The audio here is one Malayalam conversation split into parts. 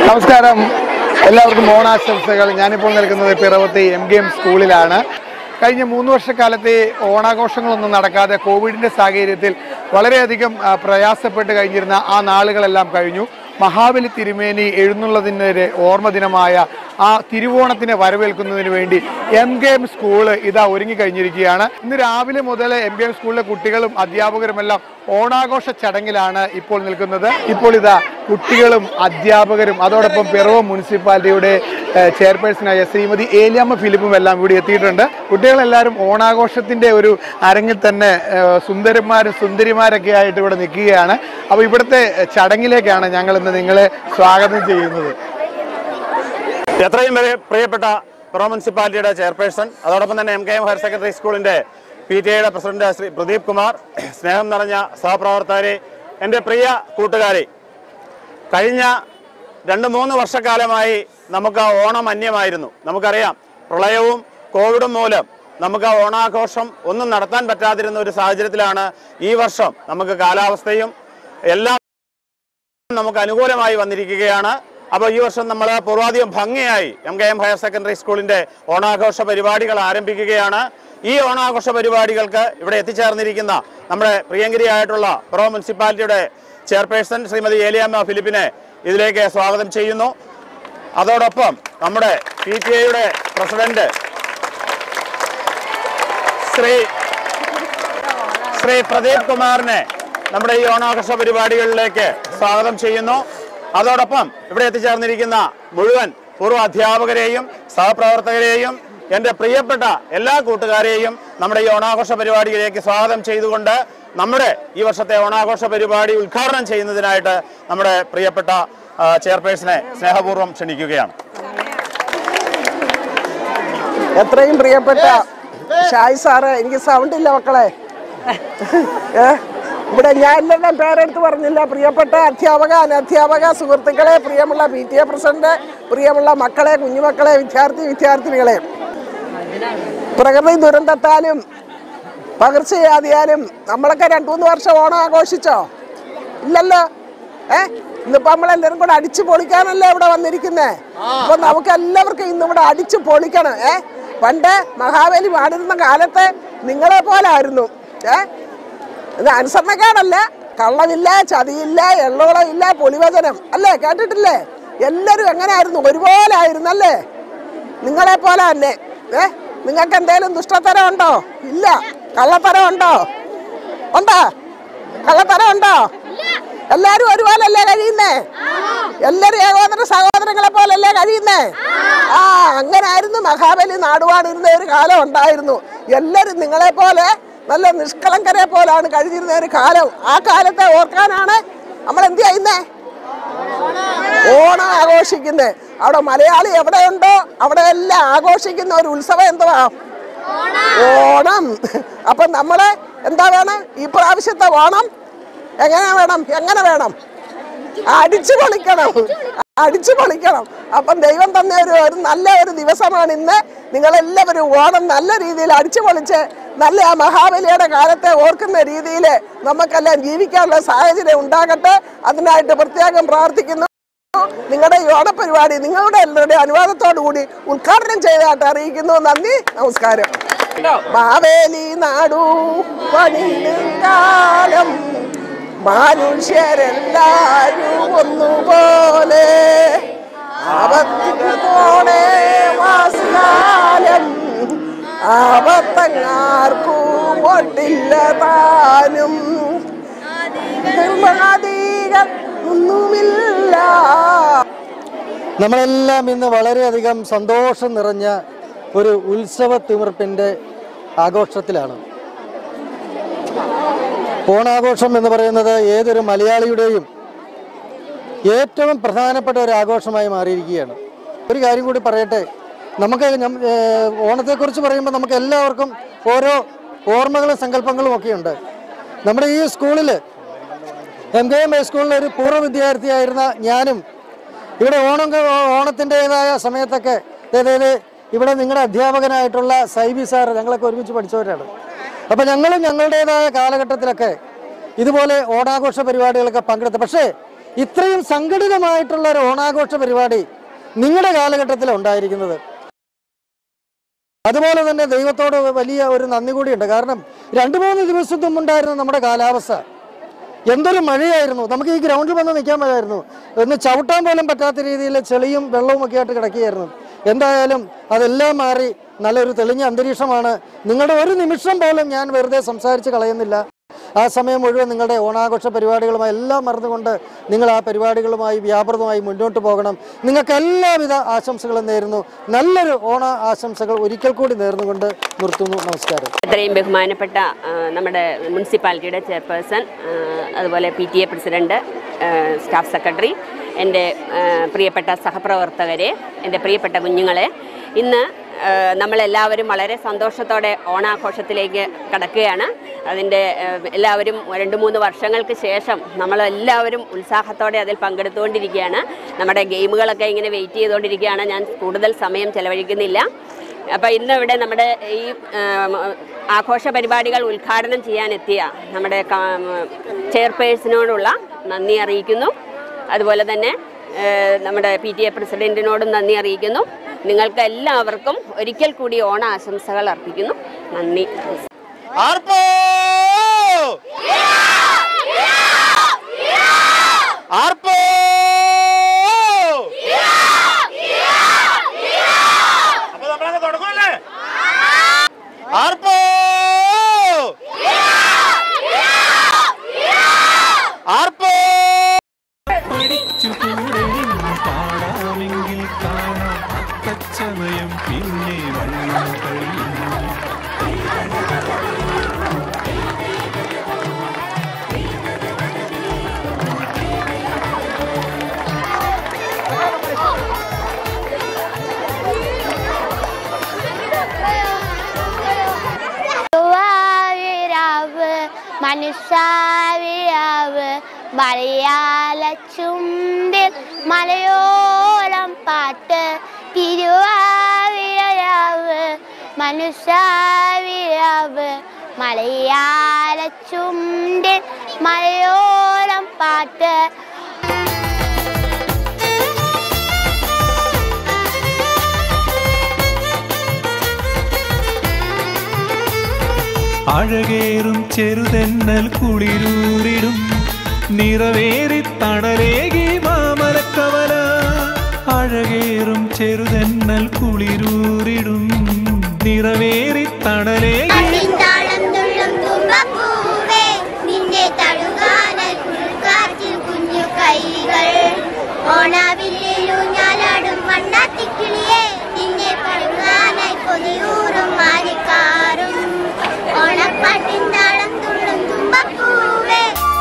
നമസ്കാരം എല്ലാവർക്കും ഓണാശംസകൾ ഞാനിപ്പോൾ നിൽക്കുന്നത് പിറവത്തെ എം കെ എം സ്കൂളിലാണ് കഴിഞ്ഞ മൂന്ന് വർഷക്കാലത്തെ ഓണാഘോഷങ്ങളൊന്നും നടക്കാതെ കോവിഡിന്റെ സാഹചര്യത്തിൽ വളരെയധികം ആ, പ്രയാസപ്പെട്ട് കഴിഞ്ഞിരുന്ന ആ നാളുകളെല്ലാം കഴിഞ്ഞു മഹാബലി തിരുമേനി എഴുന്നള്ളതിൻ്റെ ഓർമ്മ ദിനമായ ആ തിരുവോണത്തിനെ വരവേൽക്കുന്നതിന് വേണ്ടി എം കെ എം സ്കൂള് ഇതാ ഒരുങ്ങി കഴിഞ്ഞിരിക്കുകയാണ് ഇന്ന് രാവിലെ മുതൽ എം കെ എം സ്കൂളിലെ കുട്ടികളും അധ്യാപകരുമെല്ലാം ഓണാഘോഷ ചടങ്ങിലാണ് ഇപ്പോൾ നിൽക്കുന്നത് ഇപ്പോൾ ഇതാ കുട്ടികളും അധ്യാപകരും അതോടൊപ്പം പിറവ മുനിസിപ്പാലിറ്റിയുടെ ഏഹ്, ചെയർപേഴ്സണായ ശ്രീമതി ഏലിയമ്മ ഫിലിപ്പും എല്ലാം കൂടി എത്തിയിട്ടുണ്ട് കുട്ടികളെല്ലാവരും ഓണാഘോഷത്തിന്റെ ഒരു അരങ്ങിൽ തന്നെ ഏഹ്, സുന്ദരന്മാരും സുന്ദരിമാരൊക്കെ ആയിട്ട് ഇവിടെ നിൽക്കുകയാണ് അപ്പോൾ ഇവിടുത്തെ ചടങ്ങിലേക്കാണ് ഞങ്ങൾ ഇന്ന് നിങ്ങളെ സ്വാഗതം ചെയ്യുന്നത് എത്രയും വരെ പ്രിയപ്പെട്ട പിറവ മുനിസിപ്പാലിറ്റിയുടെ ചെയർപേഴ്സൺ അതോടൊപ്പം തന്നെ M K M higher secondary സ്കൂളിന്റെ പി ടി എയുടെ പ്രസിഡന്റ് ശ്രീ പ്രദീപ് കുമാർ സ്നേഹം നിറഞ്ഞ സഹപ്രവർത്തകരെ എൻ്റെ പ്രിയ കൂട്ടുകാരെ കഴിഞ്ഞ രണ്ട് മൂന്ന് വർഷക്കാലമായി നമുക്ക് ആ ഓണം അന്യമായിരുന്നു നമുക്കറിയാം പ്രളയവും കോവിഡും മൂലം നമുക്ക് ആ ഓണാഘോഷം ഒന്നും നടത്താൻ പറ്റാതിരുന്ന ഒരു സാഹചര്യത്തിലാണ് ഈ വർഷം നമുക്ക് കാലാവസ്ഥയും എല്ലാം നമുക്ക് അനുകൂലമായി വന്നിരിക്കുകയാണ് അപ്പോൾ ഈ വർഷം നമ്മൾ പൂർവാധികം ഭംഗിയായി M K M higher secondary സ്കൂളിന്റെ ഓണാഘോഷ പരിപാടികൾ ആരംഭിക്കുകയാണ് ഈ ഓണാഘോഷ പരിപാടികൾക്ക് ഇവിടെ എത്തിച്ചേർന്നിരിക്കുന്ന നമ്മുടെ പ്രിയങ്കരിയായിട്ടുള്ള പിറവ മുനിസിപ്പാലിറ്റിയുടെ ചെയർപേഴ്സൺ ശ്രീമതി ഏലിയാമ്മ ഫിലിപ്പിനെ ഇതിലേക്ക് സ്വാഗതം ചെയ്യുന്നു അതോടൊപ്പം നമ്മുടെ പി ടി എയുടെ പ്രസിഡന്റ് ശ്രീ ശ്രീ പ്രദീപ് കുമാറിനെ നമ്മുടെ ഈ ഓണാഘോഷ പരിപാടികളിലേക്ക് സ്വാഗതം ചെയ്യുന്നു അതോടൊപ്പം ഇവിടെ എത്തിച്ചേർന്നിരിക്കുന്ന മുഴുവൻ പൂർവ്വ അധ്യാപകരെയും സഹപ്രവർത്തകരെയും എൻ്റെ പ്രിയപ്പെട്ട എല്ലാ കൂട്ടുകാരെയും നമ്മുടെ ഈ ഓണാഘോഷ പരിപാടിയിലേക്ക് സ്വാഗതം ചെയ്തുകൊണ്ട് നമ്മുടെ ഈ വർഷത്തെ ഓണാഘോഷ പരിപാടി ഉദ്ഘാടനം ചെയ്യുന്നതിനായിട്ട് നമ്മുടെ പ്രിയപ്പെട്ട ആ, ചെയർപേഴ്സണെ സ്നേഹപൂർവ്വം ക്ഷണിക്കുകയാണ് എത്രയും പ്രിയപ്പെട്ട ഷായ് സാറ് എനിക്ക് സൗണ്ട് ഇല്ല മക്കളെ ഏ? ഇവിടെ ഞാൻ എല്ലാം പേരെടുത്ത് പറഞ്ഞില്ല പ്രിയപ്പെട്ട അധ്യാപക അനധ്യാപക സുഹൃത്തുക്കളെ പ്രിയമുള്ള പി ടി എ പ്രസിഡന്റ് പ്രിയമുള്ള മക്കളെ കുഞ്ഞുമക്കളെ വിദ്യാർത്ഥി വിദ്യാർത്ഥിനികളെ പ്രകൃതി ദുരന്തത്താലും പകർച്ചവ്യാധിയാലും നമ്മളൊക്കെ രണ്ടു മൂന്ന് വർഷം ഓണം ആഘോഷിച്ചോ ഇല്ലല്ലോ ഏ ഇന്നിപ്പോ നമ്മളെല്ലാരും കൂടെ അടിച്ചു പൊളിക്കാനല്ലേ ഇവിടെ വന്നിരിക്കുന്നേ അപ്പൊ നമുക്ക് എല്ലാവർക്കും ഇന്ന് ഇവിടെ അടിച്ചു പൊളിക്കണം ഏ പണ്ട് മഹാബലി പാടിരുന്ന കാലത്ത് നിങ്ങളെ പോലെ ആയിരുന്നു ഏ ഇത് അനുസരണക്കാടല്ല കള്ളമില്ല ചതിയില്ല എള്ളോളമില്ല പൊളിവചനം അല്ലേ കേട്ടിട്ടില്ലേ എല്ലാരും എങ്ങനെയായിരുന്നു ഒരുപോലെ ആയിരുന്നു അല്ലേ നിങ്ങളെ പോലെ തന്നെ ഏ നിങ്ങൾക്ക് എന്തേലും ദുഷ്ടത്തരം ഉണ്ടോ ഇല്ല കള്ളത്തരം ഉണ്ടോ ഉണ്ടോ കള്ളത്തരം ഉണ്ടോ എല്ലാരും ഒരുപോലല്ലേ കഴിയുന്നേ എല്ലാരും ഏകോദര സഹോദരങ്ങളെ പോലല്ലേ കഴിയുന്നേ ആ അങ്ങനെ ആയിരുന്നു മഹാബലി നാടുവാണിരുന്ന ഒരു കാലം ഉണ്ടായിരുന്നു എല്ലാരും നിങ്ങളെ പോലെ നല്ല നിഷ്കളങ്കരെ പോലാണ് കഴിഞ്ഞിരുന്ന ഒരു കാലം ആ കാലത്തെ ഓർക്കാനാണ് നമ്മൾ എന്ത് ചെയ്യുന്നേ ഓണം ആഘോഷിക്കുന്നത് അവിടെ മലയാളി എവിടെയുണ്ടോ അവിടെ എല്ലാം ആഘോഷിക്കുന്ന ഒരു ഉത്സവം എന്തുവാ ഓണം അപ്പൊ നമ്മള് എന്താ വേണം ഈ പ്രാവശ്യത്തെ ഓണം എങ്ങനെ വേണം എങ്ങനെ വേണം അടിച്ചു പൊളിക്കണം അടിച്ചു പൊളിക്കണം അപ്പം ദൈവം തന്നെ ഒരു ഒരു നല്ല ഒരു ദിവസമാണ് ഇന്ന് നിങ്ങളെല്ലാവരും ഓണം നല്ല രീതിയിൽ അടിച്ചു പൊളിച്ച് നല്ല ആ മഹാബലിയുടെ കാലത്തെ ഓർക്കുന്ന രീതിയിൽ നമുക്കെല്ലാം ജീവിക്കാനുള്ള സാഹചര്യം ഉണ്ടാകട്ടെ അതിനായിട്ട് പ്രത്യേകം പ്രാർത്ഥിക്കുന്നു നിങ്ങളുടെ ഈ ഓണപരിപാടി നിങ്ങളുടെ എല്ലാവരുടെ അനുവാദത്തോടു കൂടി ഉദ്ഘാടനം ചെയ്തതായിട്ട് അറിയിക്കുന്നു നന്ദി നമസ്കാരം മാവേലി നാടു പണിയും കാലം മനുഷ്യരെല്ലാരും ഒന്നുപോലെ അവത്തിനോടെ വാസ്കാലം ആപത്തങ്ങാർക്കും പൊട്ടില്ല താനും നിർമാതികൾ ഒന്നുമില്ല നമ്മളെല്ലാം ഇന്ന് വളരെയധികം സന്തോഷം നിറഞ്ഞ ഒരു ഉത്സവ തിമിർപ്പിൻ്റെ ആഘോഷത്തിലാണ് ഓണാഘോഷം എന്ന് പറയുന്നത് ഏതൊരു മലയാളിയുടെയും ഏറ്റവും പ്രധാനപ്പെട്ട ഒരു ആഘോഷമായി മാറിയിരിക്കുകയാണ് ഒരു കാര്യം കൂടി പറയട്ടെ നമുക്ക് ഞം- ഏഹ് ഓണത്തെക്കുറിച്ച് പറയുമ്പോൾ നമുക്ക് എല്ലാവർക്കും ഓരോ ഓർമ്മകളും സങ്കല്പങ്ങളും ഒക്കെയുണ്ട് നമ്മുടെ ഈ സ്കൂളിൽ എം കെ എം ഹൈസ്കൂളിലെ ഒരു പൂർവ്വ വിദ്യാർത്ഥിയായിരുന്ന ഞാനും ഇവിടെ ഓണം ക- ഓണത്തിൻ്റെതായ സമയത്തൊക്കെ അതായത് ഇവിടെ നിങ്ങളുടെ അധ്യാപകനായിട്ടുള്ള സൈബി സാർ ഞങ്ങളൊക്കെ ഒരുമിച്ച് പഠിച്ചവരാണ് അപ്പോൾ ഞങ്ങളും ഞങ്ങളുടേതായ കാലഘട്ടത്തിലൊക്കെ ഇതുപോലെ ഓണാഘോഷ പരിപാടികളൊക്കെ പങ്കെടുത്തു പക്ഷേ ഇത്രയും സംഘടിതമായിട്ടുള്ള ഒരു ഓണാഘോഷ പരിപാടി നിങ്ങളുടെ കാലഘട്ടത്തിൽ ഉണ്ടായിരിക്കുന്നത് അതുപോലെ തന്നെ ദൈവത്തോട് വലിയ ഒരു നന്ദി കൂടിയുണ്ട് കാരണം രണ്ട് മൂന്ന് ദിവസം മുമ്പുണ്ടായിരുന്ന നമ്മുടെ കാലാവസ്ഥ എന്തൊരു മഴയായിരുന്നു നമുക്ക് ഈ ഗ്രൗണ്ടിൽ വന്ന് നിൽക്കാൻ പറ്റായിരുന്നു ഒന്ന് ചവിട്ടാൻ പോലും പറ്റാത്ത രീതിയിൽ ചെളിയും വെള്ളവും ഒക്കെ ആയിട്ട് കിടക്കുകയായിരുന്നു എന്തായാലും അതെല്ലാം മാറി നല്ലൊരു തെളിഞ്ഞ അന്തരീക്ഷമാണ് നിങ്ങളുടെ ഒരു നിമിഷം പോലും ഞാൻ വെറുതെ സംസാരിച്ച് കളയുന്നില്ല ആ സമയം മുഴുവൻ നിങ്ങളുടെ ഓണാഘോഷ പരിപാടികളുമായി എല്ലാം മറന്നുകൊണ്ട് നിങ്ങൾ ആ പരിപാടികളുമായി വ്യാപൃതമായി മുന്നോട്ട് പോകണം നിങ്ങൾക്ക് എല്ലാവിധ ആശംസകളും നേരുന്നു നല്ലൊരു ഓണ ആശംസകൾ ഒരിക്കൽ കൂടി നേർന്നുകൊണ്ട് നിർത്തുന്നു നമസ്കാരം ഇത്രയും ബഹുമാനപ്പെട്ട ആ, നമ്മുടെ മുനിസിപ്പാലിറ്റിയുടെ ചെയർപേഴ്സൺ ആ, അതുപോലെ പി ടി എ പ്രസിഡന്റ് ആ, സ്റ്റാഫ് സെക്രട്ടറി എൻ്റെ ആ, പ്രിയപ്പെട്ട സഹപ്രവർത്തകരെ എൻ്റെ പ്രിയപ്പെട്ട കുഞ്ഞുങ്ങളെ ഇന്ന് ആ, നമ്മളെല്ലാവരും വളരെ സന്തോഷത്തോടെ ഓണാഘോഷത്തിലേക്ക് കടക്കുകയാണ് അതിൻ്റെ ആ, എല്ലാവരും രണ്ട് മൂന്ന് വർഷങ്ങൾക്ക് ശേഷം നമ്മളെല്ലാവരും ഉത്സാഹത്തോടെ അതിൽ പങ്കെടുത്തുകൊണ്ടിരിക്കുകയാണ് നമ്മുടെ ഗെയിമുകളൊക്കെ ഇങ്ങനെ വെയിറ്റ് ചെയ്തുകൊണ്ടിരിക്കുകയാണ് ഞാൻ കൂടുതൽ സമയം ചെലവഴിക്കുന്നില്ല അപ്പോൾ ഇന്ന് ഇവിടെ നമ്മുടെ ഈ ആം, ആഘോഷ പരിപാടികൾ ഉദ്ഘാടനം ചെയ്യാനെത്തിയ നമ്മുടെ കാ- ചെയർപേഴ്സണോടുള്ള നന്ദി അറിയിക്കുന്നു അതുപോലെ തന്നെ ഏഹ്, നമ്മുടെ പി ടി എ പ്രസിഡന്റിനോടും നന്ദി അറിയിക്കുന്നു നിങ്ങൾക്ക് എല്ലാവർക്കും ഒരിക്കൽ കൂടി ഓണ ആശംസകൾ അർപ്പിക്കുന്നു നന്ദി ആർപ്പോ ആർപ്പോ അപ്പൊ നമ്മളങ്ങ് തുടങ്ങുമല്ലേ ആർപ്പോ ആർപ്പോ പഠിച്ചുകൂടെ ഇന്ന് പാടാമെങ്കിൽ കാണാം തച്ചമയം പിന്നെ വള്ളം കഴിയുന്നു വാവിരാവ് മനുഷ്യാവിരാവ് മലയാള ചുണ്ടിൽ മലയോളം പാട്ട് തിരുവാവിരാവ് മനുഷ്യാവിരാവ് മലയാള ചുണ്ടിൽ മലയോളം പാട്ട് അഴകേറും ചെറുതെന്നൽ കുളിരൂരിടും നിറവേറി തണലേകി മാമരക്കവല അഴകേറും ചെറുതെന്നൽ കുളിരൂരിടും നിറവേറി തണലേകി അതിന്താളം തുള്ളും തുമ്പപ്പൂവേ, നിന്നെ തഴുകാനായി കുളിർക്കാറ്റിൽ കുഞ്ഞു കൈകൾ. ഓണാവില്ലൂഞ്ഞാലാടും വണ്ണാത്തിക്കിളിയേ, നിന്നെ പഴുകാനായി കൊതിയൂറും മാരിക്കാറും. ഓണപ്പാട്ടിൻ താളം തുള്ളും തുമ്പപ്പൂവേ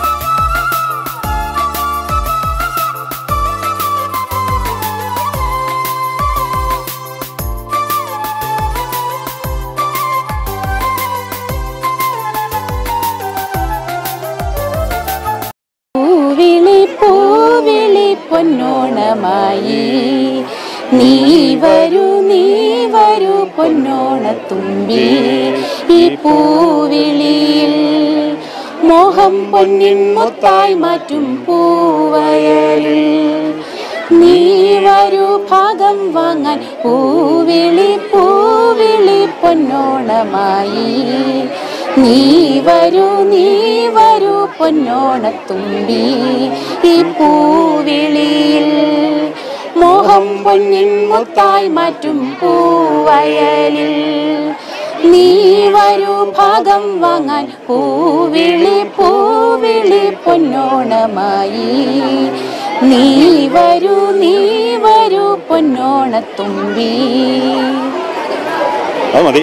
പൂവിളി പൂവിളി പൊന്നോണമായി നീ വരൂ നീ വരൂ പൊന്നോണത്തുമ്പി ഈ പൂവിളിയിൽ മോഹം പൊന്നിൻ മുത്തായി മാറ്റും പൂവയലിൽ നീ വരൂ ഭാഗം വാങ്ങാൻ പൂവിളി പൂവിളി പൊന്നോണമായി നീ വരൂ നീ വരൂ പൊന്നോണത്തുമ്പി ഈ പൂവിളിയിൽ മോഹം പൊന്നിൻ മുത്തായി മാറ്റും പൂവയലിൽ നീ വരൂ ഭാഗം വാങ്ങാൻ പൂവിളി പൂവിളി പൊന്നോണമായി നീ വരൂ നീ വരൂ പൊന്നോണത്തുമ്പി അത് മതി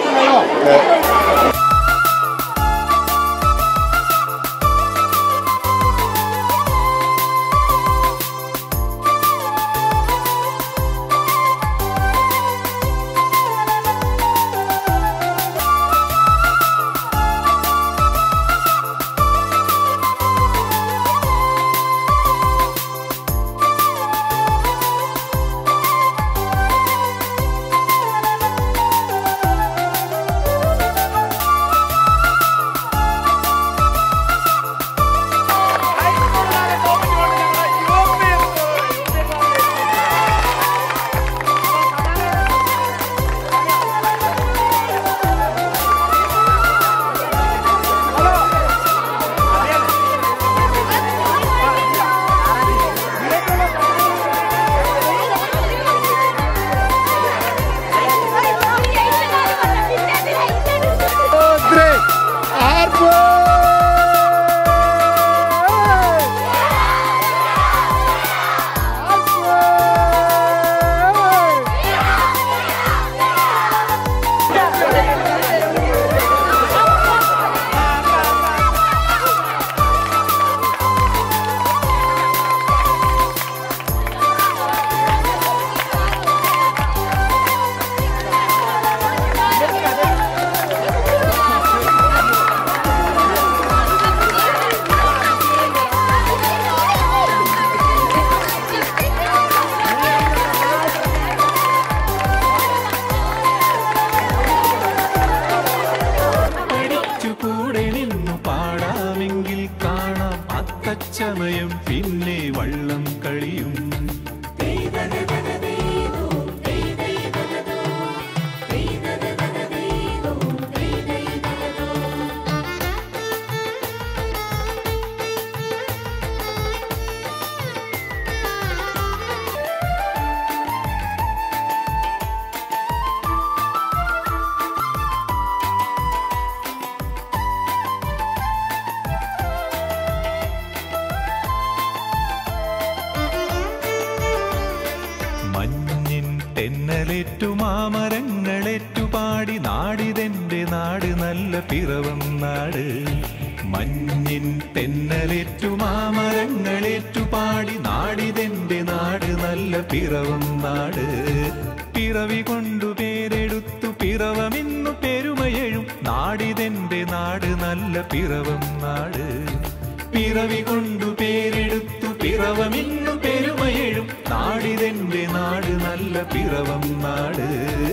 തെന്നലേറ്റു മാമരങ്ങളേറ്റു പാടി നാടിതെന്റെ നാട് നല്ല പിറവം നാട് മഞ്ഞിൻ തെന്നലേറ്റു മാമരങ്ങളേറ്റു പാടി നാടിതെന്റെ നാട് നല്ല പിറവം നാട് പിറവി കൊണ്ടു പേരെടുത്തു പിറവമിന്നു പെരുമയെഴും നാടിതെന്റെ നാട് നല്ല പിറവം നാട് പിറവി കൊണ്ടു പേരെടുത്തു പിറവമിന്നു പെരുമയെഴും നാടിതെന്റെ നാട് നല്ല പിറവം നാട്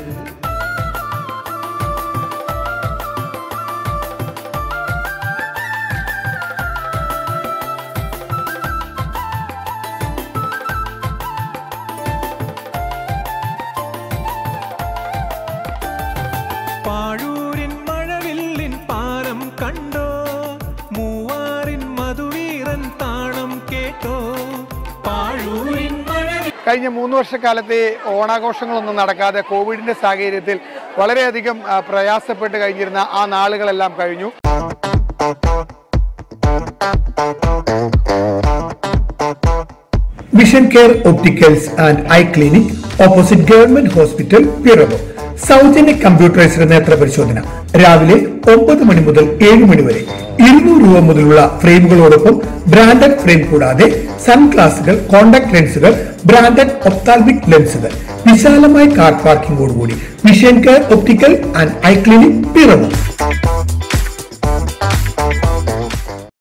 പാഴൂരിൻ മഴവില്ലിൻ പാരം കണ്ടോ മൂവാറിൻ മധുവീറൻ താളം കേട്ടോ പാഴൂരിൻ മഴവിൽ കഴിഞ്ഞ മൂന്ന് വർഷക്കാലത്തെ ഓണാഘോഷങ്ങളൊന്നും നടക്കാതെ കോവിഡിന്റെ സാഹചര്യത്തിൽ വളരെയധികം ആ, പ്രയാസപ്പെട്ട് കഴിഞ്ഞിരുന്ന ആ നാളുകളെല്ലാം കഴിഞ്ഞു vision care opticals and eye clinic opposite government hospital Piravam സൗജന്യ കമ്പ്യൂട്ടറൈസ്ഡ് നേത്ര പരിശോധന രാവിലെ ഒമ്പത് മണി മുതൽ ഏഴ് മണി വരെ ഇരുന്നൂറ് രൂപ മുതലുള്ള ഫ്രെയിമുകളോടൊപ്പം ബ്രാൻഡഡ് ഫ്രെയിം കൂടാതെ സൺഗ്ലാസുകൾ കോണ്ടാക്ട് ലെൻസുകൾ ബ്രാൻഡഡ് ഒപ്താൽമിക് ലെൻസുകൾ വിശാലമായ കാർ പാർക്കിംഗോടുകൂടി vision care optical and eye clinic Piravom